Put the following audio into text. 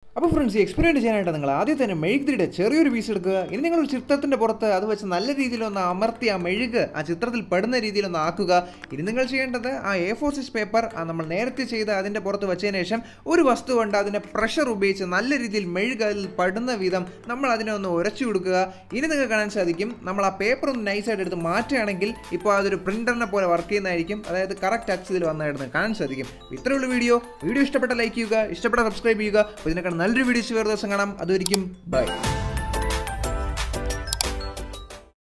അപ്പോൾ ഫ്രണ്ട്സ് ഈ എക്സ്പെരിമെൻറ്റ് ചെയ്യാനായിട്ട് നിങ്ങൾ ആദ്യം തന്നെ മെഴുകുതിരിയുടെ ചെറിയൊരു പീസ് എടുക്കുക ഇനി നിങ്ങൾ ഒരു ചിത്രത്തിൻ്റെ പുറത്ത് അത് വെച്ച് നല്ല രീതിയിലൊന്ന് അമർത്തി ആ മെഴുക് ആ ചിത്രത്തിൽ പെടുന്ന രീതിയിലൊന്ന് ആക്കുക ഇനി നിങ്ങൾ ചെയ്യേണ്ടത് ആ എ ഫോർ സിക്സ് പേപ്പർ ആ നമ്മൾ നേരത്തെ ചെയ്ത് അതിൻ്റെ പുറത്ത് വെച്ചതിന് ശേഷം ഒരു വസ്തു കൊണ്ട് അതിൻ്റെ പ്രഷർ ഉപയോഗിച്ച് നല്ല രീതിയിൽ മെഴുക് അതിൽ പടുന്ന വിധം നമ്മൾ അതിനെ ഒന്ന് ഉരച്ചു കൊടുക്കുക ഇനി നിങ്ങൾക്ക് കാണാൻ സാധിക്കും നമ്മൾ ആ പേപ്പർ ഒന്ന് നൈസായിട്ട് എടുത്ത് മാറ്റുകയാണെങ്കിൽ ഇപ്പോൾ അതൊരു പ്രിൻ്ററിനെ പോലെ വർക്ക് ചെയ്യുന്നതായിരിക്കും അതായത് കറക്റ്റ് ടച്ച് ഇതിൽ വന്നായിരുന്നു കാണാൻ സാധിക്കും ഇത്രയുള്ള വീഡിയോ വീഡിയോ ഇഷ്ടപ്പെട്ട ലൈക്ക് ചെയ്യുക ഇഷ്ടപ്പെട്ട സബ്സ്ക്രൈബ് ചെയ്യുക അപ്പോൾ ഇതിനേക്കാൾ നല്ലൊരു വീഡിയോസ് വേറെ ദിവസം കാണാം അതുവരിക്കും ബൈ